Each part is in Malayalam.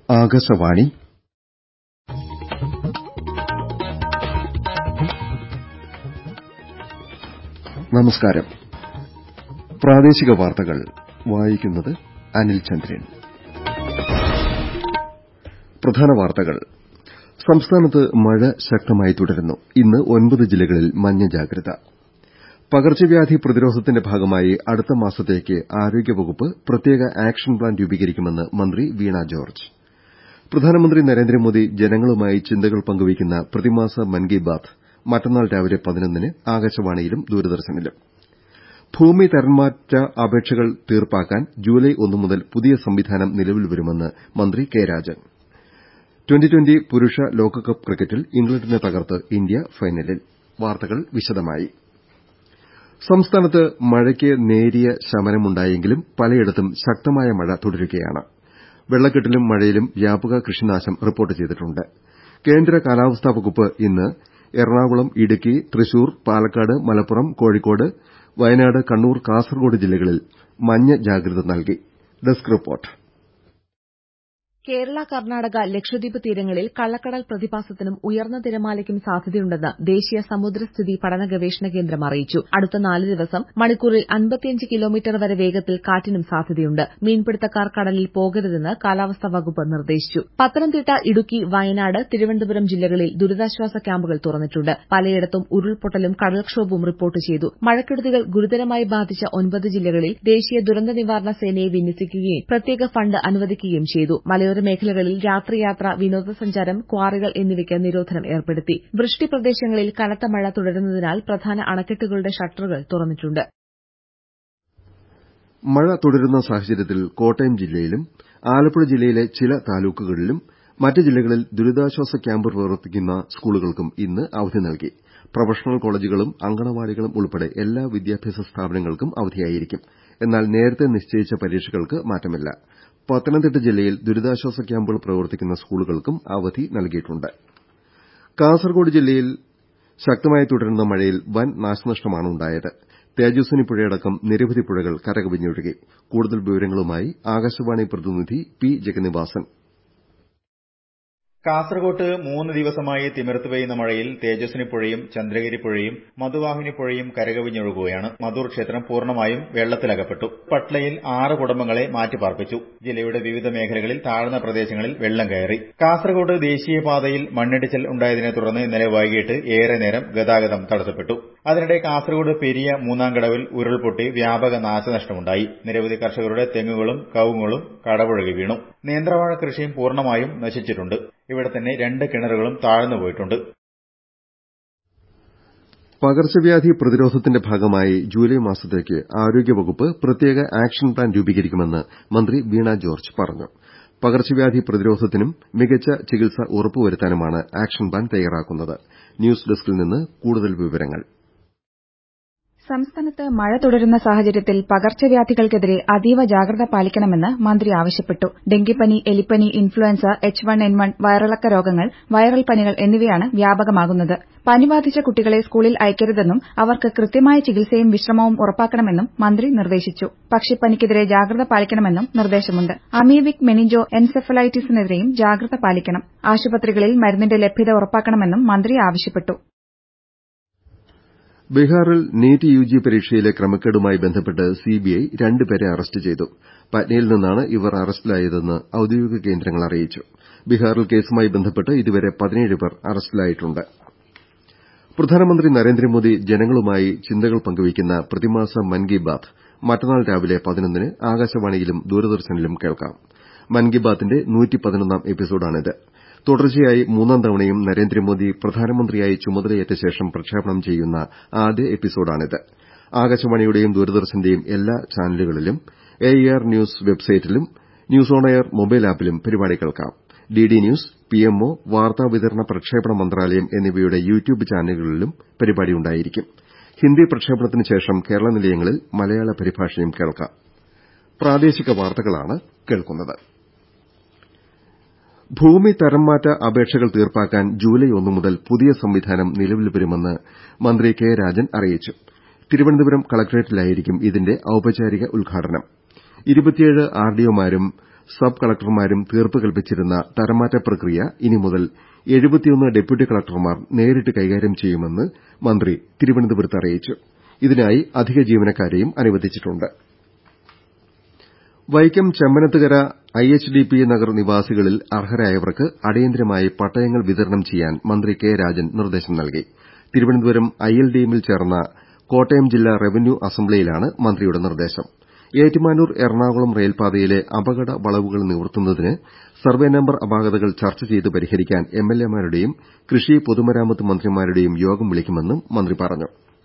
ആകാശവാണി നമസ്കാരം പ്രാദേശിക വാർത്തകൾ വായിക്കുന്നത് അനിൽ ചന്ദ്രൻ പ്രധാന വാർത്തകൾ സംസ്ഥാനത്ത് മഴ ശക്തമായി തുടരുന്നു ഇന്ന് ഒൻപത് ജില്ലകളിൽ മഞ്ഞ ജാഗ്രത പകർച്ചവ്യാധി പ്രതിരോധത്തിന്റെ ഭാഗമായി അടുത്ത മാസത്തേക്ക് ആരോഗ്യവകുപ്പ് പ്രത്യേക ആക്ഷൻ പ്ലാൻ രൂപീകരിക്കുമെന്ന് മന്ത്രി വീണ ജോർജ് പ്രധാനമന്ത്രി നരേന്ദ്രമോദി ജനങ്ങളുമായി ചിന്തകൾ പങ്കുവയ്ക്കുന്ന പ്രതിമാസ മൻ കി ബാത് മറ്റന്നാൾ രാവിലെ പതിനൊന്നിന് ആകാശവാണിയിലും ദൂരദർശനിലും ഭൂമി തരംമാറ്റ അപേക്ഷകൾ തീർപ്പാക്കാൻ ജൂലൈ ഒന്ന് മുതൽ പുതിയ സംവിധാനം നിലവിൽ വരുമെന്ന് മന്ത്രി കെ രാജൻ ട്വന്റി ട്വന്റി പുരുഷ ലോകകപ്പ് ക്രിക്കറ്റിൽ ഇംഗ്ലണ്ടിനെ തകർത്ത് ഇന്ത്യ ഫൈനലിൽ വാർത്തകൾ വിശദമായി സംസ്ഥാനത്ത് മഴയ്ക്ക് നേരിയ ശമനമുണ്ടായെങ്കിലും പലയിടത്തും ശക്തമായ മഴ തുടരുകയാണ് വെള്ളക്കെട്ടിലും മഴയിലും വ്യാപക കൃഷിനാശം റിപ്പോർട്ട് ചെയ്തിട്ടുണ്ട് കേന്ദ്ര കാലാവസ്ഥാ വകുപ്പ് ഇന്ന് എറണാകുളം ഇടുക്കി തൃശൂർ പാലക്കാട് മലപ്പുറം കോഴിക്കോട് വയനാട് കണ്ണൂർ കാസർകോട് ജില്ലകളിൽ മഞ്ഞ ജാഗ്രത നൽകി ഡെസ്ക് റിപ്പോർട്ട് കേരള കർണാടക ലക്ഷദ്വീപ് തീരങ്ങളിൽ കള്ളക്കടൽ പ്രതിഭാസത്തിനും ഉയർന്ന തിരമാലയ്ക്കും സാധ്യതയുണ്ടെന്ന് ദേശീയ സമുദ്രസ്ഥിതി പഠന ഗവേഷണ കേന്ദ്രം അറിയിച്ചു അടുത്ത നാല് ദിവസം മണിക്കൂറിൽ അൻപത്തിയഞ്ച് കിലോമീറ്റർ വരെ വേഗത്തിൽ കാറ്റിനും സാധ്യതയുണ്ട് മീൻപിടുത്തക്കാർ കടലിൽ പോകരുതെന്ന് കാലാവസ്ഥാ വകുപ്പ് നിർദ്ദേശിച്ചു പത്തനംതിട്ട ഇടുക്കി വയനാട് തിരുവനന്തപുരം ജില്ലകളിൽ ദുരിതാശ്വാസ ക്യാമ്പുകൾ തുറന്നിട്ടുണ്ട് പലയിടത്തും ഉരുൾപൊട്ടലും കടൽക്ഷോഭവും റിപ്പോർട്ട് ചെയ്തു മഴക്കെടുതികൾ ഗുരുതരമായി ബാധിച്ച ഒൻപത് ജില്ലകളിൽ ദേശീയ ദുരന്ത നിവാരണ സേനയെ വിന്യസിക്കുകയും പ്രത്യേക ഫണ്ട് അനുവദിക്കുകയും ചെയ്തു മലയോര മേഖലകളിൽ രാത്രിയാത്ര വിനോദസഞ്ചാരം ക്വാറികൾ എന്നിവയ്ക്ക് നിരോധനം ഏർപ്പെടുത്തി വൃഷ്ടി പ്രദേശങ്ങളിൽ കനത്ത മഴ തുടരുന്നതിനാൽ പ്രധാന അണക്കെട്ടുകളുടെ ഷട്ടറുകൾ തുറന്നിട്ടുണ്ട് മഴ തുടരുന്ന സാഹചര്യത്തിൽ കോട്ടയം ജില്ലയിലും ആലപ്പുഴ ജില്ലയിലെ ചില താലൂക്കുകളിലും മറ്റ് ജില്ലകളിൽ ദുരിതാശ്വാസ ക്യാമ്പ് പ്രവർത്തിക്കുന്ന സ്കൂളുകൾക്കും ഇന്ന് അവധി നൽകി പ്രൊഫഷണൽ കോളേജുകളും അങ്കണവാടികളും ഉൾപ്പെടെ എല്ലാ വിദ്യാഭ്യാസ സ്ഥാപനങ്ങൾക്കും അവധിയായിരിക്കും എന്നാൽ നേരത്തെ നിശ്ചയിച്ച പരീക്ഷകൾക്ക് മാറ്റമില്ല പത്തനംതിട്ട ജില്ലയിൽ ദുരിതാശ്വാസ ക്യാമ്പുകൾ പ്രവർത്തിക്കുന്ന സ്കൂളുകൾക്കും അവധി നൽകിയിട്ടുണ്ട് കാസർകോട് ജില്ലയിൽ ശക്തമായി തുടരുന്ന മഴയിൽ വൻ നാശനഷ്ടമാണ് ഉണ്ടായത് തേജസ്വിനി പുഴയടക്കം നിരവധി പുഴകൾ കരകവിഞ്ഞൊഴുകി കൂടുതൽ വിവരങ്ങളുമായി ആകാശവാണി പ്രതിനിധി പി ജഗന്നിവാസൻ കാസർകോട്ട് മൂന്ന് ദിവസമായി തിമിർത്ത് പെയ്യുന്ന മഴയിൽ തേജസ്വിനി പുഴയും ചന്ദ്രഗിരി പുഴയും മധുവാഹിനി പുഴയും കരകവിഞ്ഞൊഴുകുകയാണ് മധൂർ ക്ഷേത്രം പൂർണ്ണമായും വെള്ളത്തിലകപ്പെട്ടു പട്ലയിൽ ആറ് കുടുംബങ്ങളെ മാറ്റിപ്പാർപ്പിച്ചു ജില്ലയുടെ വിവിധ മേഖലകളിൽ താഴ്ന്ന പ്രദേശങ്ങളിൽ വെള്ളം കയറി കാസർകോട് ദേശീയപാതയിൽ മണ്ണിടിച്ചിൽ ഉണ്ടായതിനെ തുടർന്ന് ഇന്നലെ വൈകിട്ട് ഏറെ നേരം ഗതാഗതം തടസ്സപ്പെട്ടു അതിനിടെ കാസർകോട് പെരിയ മൂന്നാംകടവിൽ ഉരുൾപൊട്ടി വ്യാപക നാശനഷ്ടമുണ്ടായി നിരവധി കർഷകരുടെ തെങ്ങുകളും കവുങ്ങുകളും കടപുഴകി വീണു നേന്ത്രവാഴ കൃഷിയും പൂർണ്ണമായും നശിച്ചിട്ടുണ്ട് ഇവിടെ തന്നെ രണ്ട് കിണറുകളും താഴ്ന്നുപോയിട്ടുണ്ട് പകർച്ചവ്യാധി പ്രതിരോധത്തിന്റെ ഭാഗമായി ജൂലൈ മാസത്തേക്ക് ആരോഗ്യവകുപ്പ് പ്രത്യേക ആക്ഷൻ പ്ലാൻ രൂപീകരിക്കുമെന്ന് മന്ത്രി വീണ ജോർജ് പറഞ്ഞു പകർച്ചവ്യാധി പ്രതിരോധത്തിനും മികച്ച ചികിത്സ ഉറപ്പുവരുത്താനുമാണ് ആക്ഷൻ പ്ലാൻ തയ്യാറാക്കുന്നത് ന്യൂസ് ഡെസ്കിൽ നിന്ന് കൂടുതൽ വിവരങ്ങൾ സംസ്ഥാനത്ത് മഴ തുടരുന്ന സാഹചര്യത്തിൽ പകർച്ചവ്യാധികൾക്കെതിരെ അതീവ ജാഗ്രത പാലിക്കണമെന്ന് മന്ത്രി ആവശ്യപ്പെട്ടു ഡെങ്കിപ്പനി എലിപ്പനി influenza H one N one വയറിളക്ക രോഗങ്ങൾ വൈറൽ പനികൾ എന്നിവയാണ് വ്യാപകമാകുന്നത് പനി ബാധിച്ച കുട്ടികളെ സ്കൂളിൽ അയക്കരുതെന്നും അവർക്ക് കൃത്യമായ ചികിത്സയും വിശ്രമവും ഉറപ്പാക്കണമെന്നും മന്ത്രി നിർദ്ദേശിച്ചു പക്ഷിപ്പനിക്കെതിരെ ജാഗ്രത പാലിക്കണമെന്നും നിർദ്ദേശമുണ്ട് അമീബിക് മെനിഞ്ചോ എൻസെഫലൈറ്റിസിനെതിരെയും ജാഗ്രത പാലിക്കണം ആശുപത്രികളിൽ മരുന്നിന്റെ ലഭ്യത ഉറപ്പാക്കണമെന്നും മന്ത്രി ആവശ്യപ്പെട്ടു ബീഹാറിൽ നീറ്റ് യുജി പരീക്ഷയിലെ ക്രമക്കേടുമായി ബന്ധപ്പെട്ട് സിബിഐ രണ്ടുപേരെ അറസ്റ്റ് ചെയ്തു പറ്റ്നയിൽ നിന്നാണ് ഇവർ അറസ്റ്റിലായതെന്ന് ഔദ്യോഗിക കേന്ദ്രങ്ങൾ അറിയിച്ചു ബീഹാറിൽ കേസുമായി ബന്ധപ്പെട്ട് ഇതുവരെ പതിനേഴ് പേർ അറസ്റ്റിലായിട്ടുണ്ട് പ്രധാനമന്ത്രി നരേന്ദ്രമോദി ജനങ്ങളുമായി ചിന്തകൾ പങ്കുവയ്ക്കുന്ന പ്രതിമാസ മൻ കി ബാത് മറ്റന്നാൾ രാവിലെ പതിനൊന്നിന് ആകാശവാണിയിലും ദൂരദർശനിലും കേൾക്കാം മൻ കി ബാത്തിന്റെ എപ്പിസോഡാണിത് തുടർച്ചയായി മൂന്നാം തവണയും നരേന്ദ്രമോദി പ്രധാനമന്ത്രിയായി ചുമതലയേറ്റ ശേഷം പ്രക്ഷേപണം ചെയ്യുന്ന ആദ്യ എപ്പിസോഡാണിത് ആകാശവാണിയുടെയും ദൂരദർശന്റെയും എല്ലാ ചാനലുകളിലും എആർ ന്യൂസ് വെബ്സൈറ്റിലും ന്യൂസ് ഓൺ എയർ മൊബൈൽ ആപ്പിലും പരിപാടി കേൾക്കാം ഡിഡി ന്യൂസ് പിഎംഒ വാർത്താ വിതരണ പ്രക്ഷേപണ മന്ത്രാലയം എന്നിവയുടെ യൂട്യൂബ് ചാനലുകളിലും പരിപാടി ഉണ്ടായിരിക്കും ഹിന്ദി പ്രക്ഷേപണത്തിന് ശേഷം കേരള നിലയങ്ങളിൽ മലയാള പരിഭാഷയും കേൾക്കാം ഭൂമി തരംമാറ്റ അപേക്ഷകൾ തീർപ്പാക്കാൻ ജൂലൈ ഒന്ന് മുതൽ പുതിയ സംവിധാനം നിലവിൽ വരുമെന്ന് മന്ത്രി കെ രാജൻ അറിയിച്ചു തിരുവനന്തപുരം കളക്ടറേറ്റിലായിരിക്കും ഇതിന്റെ ഔപചാരിക ഉദ്ഘാടനം ആർഡിഒമാരും സബ് കളക്ടർമാരും തീർപ്പ് കൽപ്പിച്ചിരുന്ന തരംമാറ്റ പ്രക്രിയ ഇനി മുതൽ ഡെപ്യൂട്ടി കളക്ടർമാർ നേരിട്ട് കൈകാര്യം ചെയ്യുമെന്ന് മന്ത്രി തിരുവനന്തപുരത്ത് അറിയിച്ചു ഇതിനായി അധിക ജീവനക്കാരെയും അനുവദിച്ചിട്ടുണ്ട് വൈക്കം ചെമ്മനത്തുകര ഐഎച്ച്ഡിപി നഗർ നിവാസികളിൽ അർഹരായവർക്ക് അടിയന്തരമായി പട്ടയങ്ങൾ വിതരണം ചെയ്യാൻ മന്ത്രി കെ രാജൻ നിർദ്ദേശം നൽകി തിരുവനന്തപുരം ഐഎൽഡിഎമ്മിൽ ചേർന്ന കോട്ടയം ജില്ലാ റവന്യൂ അസംബ്ലിയിലാണ് മന്ത്രിയുടെ നിർദ്ദേശം ഏറ്റുമാനൂർ എറണാകുളം റെയിൽപാതയിലെ അപകട വളവുകൾ നിവർത്തുന്നതിന് സർവേ നമ്പർ അപാകതകൾ ചർച്ച ചെയ്ത് പരിഹരിക്കാൻ എംഎൽഎമാരുടെയും കൃഷി പൊതുമരാമത്ത് മന്ത്രിമാരുടെയും യോഗം വിളിക്കുമെന്നും മന്ത്രി പറഞ്ഞു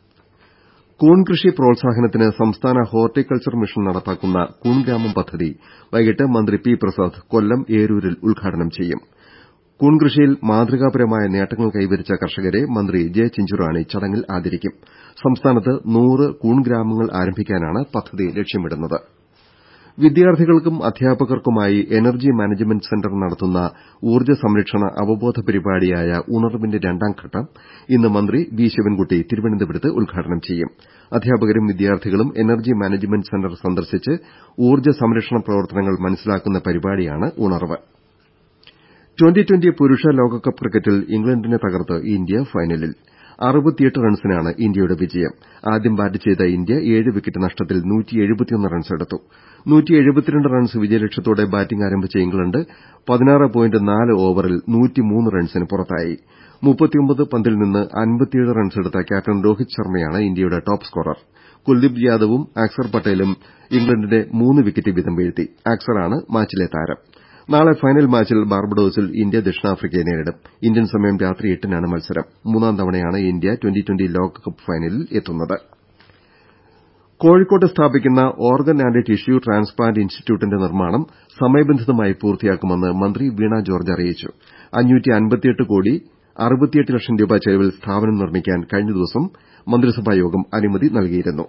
കൂൺ കൃഷി പ്രോത്സാഹനത്തിന് സംസ്ഥാന ഹോർട്ടികൾച്ചർ മിഷൻ നടപ്പാക്കുന്ന കൂൺഗ്രാമം പദ്ധതി വൈകിട്ട് മന്ത്രി പി പ്രസാദ് കൊല്ലം ഏരൂരിൽ ഉദ്ഘാടനം ചെയ്യും കൂൺ കൃഷിയിൽ മാതൃകാപരമായ നേട്ടങ്ങൾ കൈവരിച്ച കർഷകരെ മന്ത്രി ജെ ചിഞ്ചുറാണി ചടങ്ങിൽ ആദരിക്കും സംസ്ഥാനത്ത് നൂറ് കൂൺ ഗ്രാമങ്ങൾ ആരംഭിക്കാനാണ് പദ്ധതി ലക്ഷ്യമിടുന്നത് വിദ്യാർത്ഥികൾക്കും അധ്യാപകർക്കുമായി എനർജി മാനേജ്മെന്റ് സെന്റർ നടത്തുന്ന ഊർജ്ജ സംരക്ഷണ അവബോധ പരിപാടിയായ ഉണർവിന്റെ രണ്ടാം ഘട്ടം ഇന്ന് മന്ത്രി വി ശിവൻകുട്ടി തിരുവനന്തപുരത്ത് ഉദ്ഘാടനം ചെയ്യും അധ്യാപകരും വിദ്യാർത്ഥികളും എനർജി മാനേജ്മെന്റ് സെന്റർ സന്ദർശിച്ച് ഊർജ്ജ സംരക്ഷണ പ്രവർത്തനങ്ങൾ മനസ്സിലാക്കുന്ന പരിപാടിയാണ് ഉണർവ് ട്വന്റി ട്വന്റി പുരുഷ ലോകകപ്പ് ക്രിക്കറ്റിൽ ഇംഗ്ലണ്ടിനെ തകർത്ത് ഇന്ത്യ ഫൈനലിൽ റൺസിനാണ് ഇന്ത്യയുടെ വിജയം ആദ്യം ബാറ്റ് ചെയ്ത ഇന്ത്യ ഏഴ് വിക്കറ്റ് നഷ്ടത്തിൽ റൺസെടുത്തു റൺസ് വിജയലക്ഷ്യത്തോടെ ബാറ്റിംഗ് ആരംഭിച്ച ഇംഗ്ലണ്ട് ഓവറിൽ റൺസിന് പുറത്തായി പന്തിൽ നിന്ന് റൺസെടുത്ത ക്യാപ്റ്റൻ രോഹിത് ശർമ്മയാണ് ഇന്ത്യയുടെ ടോപ്പ് സ്കോറർ കുൽദീപ് യാദവും അക്സർ പട്ടേലും ഇംഗ്ലണ്ടിനെ മൂന്ന് വിക്കറ്റ് വീതം വീഴ്ത്തി അക്സറാണ് മാച്ചിലെ താരം നാളെ ഫൈനൽ മാച്ചിൽ ബാർബഡോസിൽ ഇന്ത്യ ദക്ഷിണാഫ്രിക്കയെ നേരിടും ഇന്ത്യൻ സമയം രാത്രി എട്ടിനാണ് മത്സരം മൂന്നാം തവണയാണ് ഇന്ത്യ ട്വന്റി ട്വന്റി ലോകകപ്പ് ഫൈനലിൽ എത്തുന്നത് കോഴിക്കോട്ട് സ്ഥാപിക്കുന്ന ഓർഗൻ ആന്റ് ടിഷ്യൂ ട്രാൻസ്പ്ലാന്റ് ഇൻസ്റ്റിറ്റ്യൂട്ടിന്റെ നിർമ്മാണം സമയബന്ധിതമായി പൂർത്തിയാക്കുമെന്ന് മന്ത്രി വീണ ജോർജ് അറിയിച്ചു കോടി അറുപത്തിയെട്ട് ലക്ഷം രൂപ ചെലവിൽ സ്ഥാപനം നിർമ്മിക്കാൻ കഴിഞ്ഞ ദിവസം മന്ത്രിസഭായോഗം അനുമതി നൽകിയിരുന്നു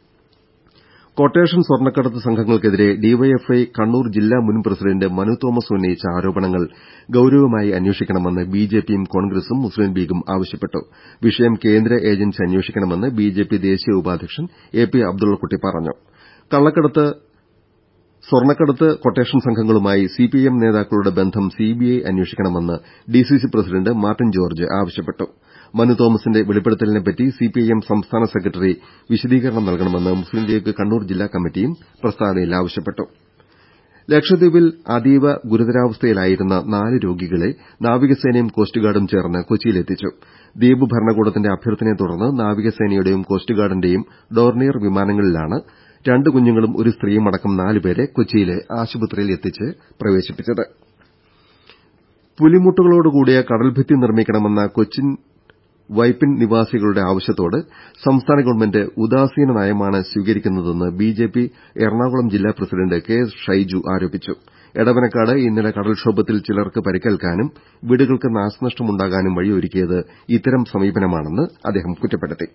കൊട്ടേഷൻ സ്വർണ്ണക്കടത്ത് സംഘങ്ങൾക്കെതിരെ ഡിവൈഎഫ്ഐ കണ്ണൂർ ജില്ലാ മുൻ പ്രസിഡന്റ് മനു തോമസ് ഉന്നയിച്ച ആരോപണങ്ങൾ ഗൌരവമായി അന്വേഷിക്കണമെന്ന് ബിജെപിയും കോൺഗ്രസും മുസ്ലിം ലീഗും ആവശ്യപ്പെട്ടു വിഷയം കേന്ദ്ര ഏജൻസി അന്വേഷിക്കണമെന്ന് ബിജെപി ദേശീയ ഉപാധ്യക്ഷൻ എ പി അബ്ദുള്ളക്കുട്ടി പറഞ്ഞു കള്ളക്കടത്ത് സ്വർണ്ണക്കടത്ത് കൊട്ടേഷൻ സംഘങ്ങളുമായി സിപിഐഎം നേതാക്കളുടെ ബന്ധം സിബിഐ അന്വേഷിക്കണമെന്ന് ഡിസിസി പ്രസിഡന്റ് മാർട്ടിൻ ജോർജ് ആവശ്യപ്പെട്ടു മനു തോമസിന്റെ വെളിപ്പെടുത്തലിനെപ്പറ്റി സിപിഐഎം സംസ്ഥാന സെക്രട്ടറി വിശദീകരണം നൽകണമെന്ന് മുസ്ലിം ലീഗ് കണ്ണൂർ ജില്ലാ കമ്മിറ്റിയും പ്രസ്താവനയിൽ ആവശ്യപ്പെട്ടു ലക്ഷദ്വീപിൽ അതീവ ഗുരുതരാവസ്ഥയിലായിരുന്ന നാല് രോഗികളെ നാവികസേനയും കോസ്റ്റ് ഗാർഡും ചേർന്ന് കൊച്ചിയിലെത്തിച്ചു ദ്വീപ് ഭരണകൂടത്തിന്റെ അഭ്യർത്ഥനയെ തുടർന്ന് നാവികസേനയുടെയും കോസ്റ്റ് ഗാർഡിന്റെയും ഡോർണിയർ വിമാനങ്ങളിലാണ് രണ്ട് കുഞ്ഞുങ്ങളും ഒരു സ്ത്രീയുമടക്കം നാലുപേരെ കൊച്ചിയിലെ ആശുപത്രിയിൽ എത്തിച്ച് പ്രവേശിപ്പിച്ചത് പുലിമുട്ടുകളോടുകൂടിയ കടൽഭിത്തി നിർമ്മിക്കണമെന്ന കൊച്ചിൻ വൈപ്പിൻ നിവാസികളുടെ ആവശ്യത്തോട് സംസ്ഥാന ഗവൺമെന്റ് ഉദാസീന നയമാണ് സ്വീകരിക്കുന്നതെന്ന് ബിജെപി എറണാകുളം ജില്ലാ പ്രസിഡന്റ് കെ ഷൈജു ആരോപിച്ചു എടവനക്കാട് ഇന്നലെ കടൽക്ഷോഭത്തിൽ ചിലർക്ക് പരിക്കേൽക്കാനും വീടുകൾക്ക് നാശനഷ്ടമുണ്ടാകാനും വഴിയൊരുക്കിയത് ഇത്തരം സമീപനമാണെന്ന് അദ്ദേഹം കുറ്റപ്പെടുത്തി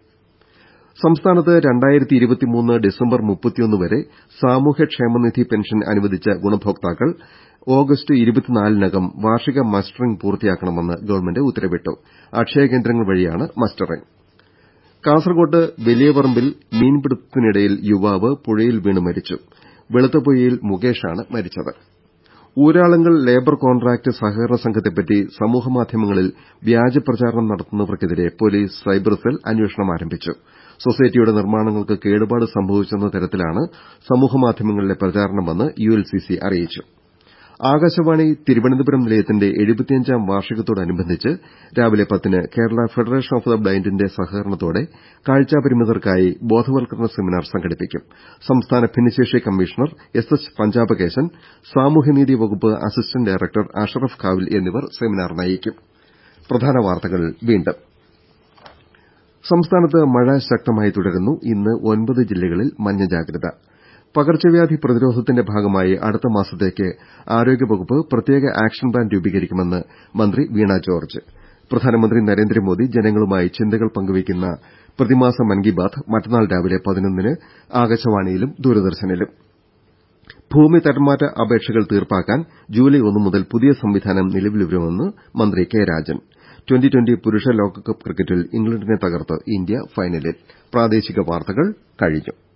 സംസ്ഥാനത്ത് ഡിസംബർ വരെ സാമൂഹ്യക്ഷേമനിധി പെൻഷൻ അനുവദിച്ച ഗുണഭോക്താക്കൾ ഓഗസ്റ്റ് നകം വാർഷിക മസ്റ്ററിംഗ് പൂർത്തിയാക്കണമെന്ന് ഗവൺമെന്റ് ഉത്തരവിട്ടു അക്ഷയ കേന്ദ്രങ്ങൾ വഴിയാണ് മസ്റ്ററിംഗ് കാസർകോട്ട് വലിയപറമ്പിൽ മീൻപിടുത്തത്തിനിടയിൽ യുവാവ് പുഴയിൽ വീണ് മരിച്ചു വെളുത്തപൊയ്യയിൽ മുകേഷാണ് മരിച്ചത് ഊരാളുങ്കൽ ലേബർ കോൺട്രാക്ട് സഹകരണ സംഘത്തെപ്പറ്റി സമൂഹമാധ്യമങ്ങളിൽ വ്യാജ പ്രചാരണം നടത്തുന്നവർക്കെതിരെ പൊലീസ് സൈബർ സെൽ അന്വേഷണം ആരംഭിച്ചു സൊസൈറ്റിയുടെ നിർമ്മാണങ്ങൾക്ക് കേടുപാട് സംഭവിച്ചെന്ന തരത്തിലാണ് സമൂഹമാധ്യമങ്ങളിലെ പ്രചാരണമെന്ന് യുഎൽസിസി അറിയിച്ചു ആകാശവാണി തിരുവനന്തപുരം നിലയത്തിന്റെ എഴുപത്തിയഞ്ചാം വാർഷികത്തോടനുബന്ധിച്ച് രാവിലെ പത്തിന് കേരള ഫെഡറേഷൻ ഓഫ് ദ ബ്ലൈൻഡിന്റെ സഹകരണത്തോടെ കാഴ്ചാപരിമിതർക്കായി ബോധവൽക്കരണ സെമിനാർ സംഘടിപ്പിക്കും സംസ്ഥാന ഭിന്നശേഷി കമ്മീഷണർ എസ് എച്ച് പഞ്ചാബകേശൻ സാമൂഹ്യനീതി വകുപ്പ് അസിസ്റ്റന്റ് ഡയറക്ടർ അഷറഫ് കാവിൽ എന്നിവർ സെമിനാർ നയിക്കും സംസ്ഥാനത്ത് മഴ ശക്തമായി തുടരുന്നു ഇന്ന് ഒൻപത് ജില്ലകളിൽ മഞ്ഞ ജാഗ്രത പകർച്ചവ്യാധി പ്രതിരോധത്തിന്റെ ഭാഗമായി അടുത്ത മാസത്തേക്ക് ആരോഗ്യവകുപ്പ് പ്രത്യേക ആക്ഷൻ പ്ലാൻ രൂപീകരിക്കുമെന്ന് മന്ത്രി വീണ ജോർജ് പ്രധാനമന്ത്രി നരേന്ദ്രമോദി ജനങ്ങളുമായി ചിന്തകൾ പങ്കുവയ്ക്കുന്ന പ്രതിമാസ മൻ കി ബാത് മറ്റന്നാൾ രാവിലെ പതിനൊന്നിന് ആകാശവാണിയിലും ദൂരദർശനിലും ഭൂമി തരംമാറ്റ അപേക്ഷകൾ തീർപ്പാക്കാൻ ജൂലൈ ഒന്ന് മുതൽ പുതിയ സംവിധാനം നിലവിൽ വരുമെന്ന് മന്ത്രി കെ രാജൻ ട്വന്റി ട്വന്റി പുരുഷ ലോകകപ്പ് ക്രിക്കറ്റിൽ ഇംഗ്ലണ്ടിനെ തകർത്ത് ഇന്ത്യ ഫൈനലിൽ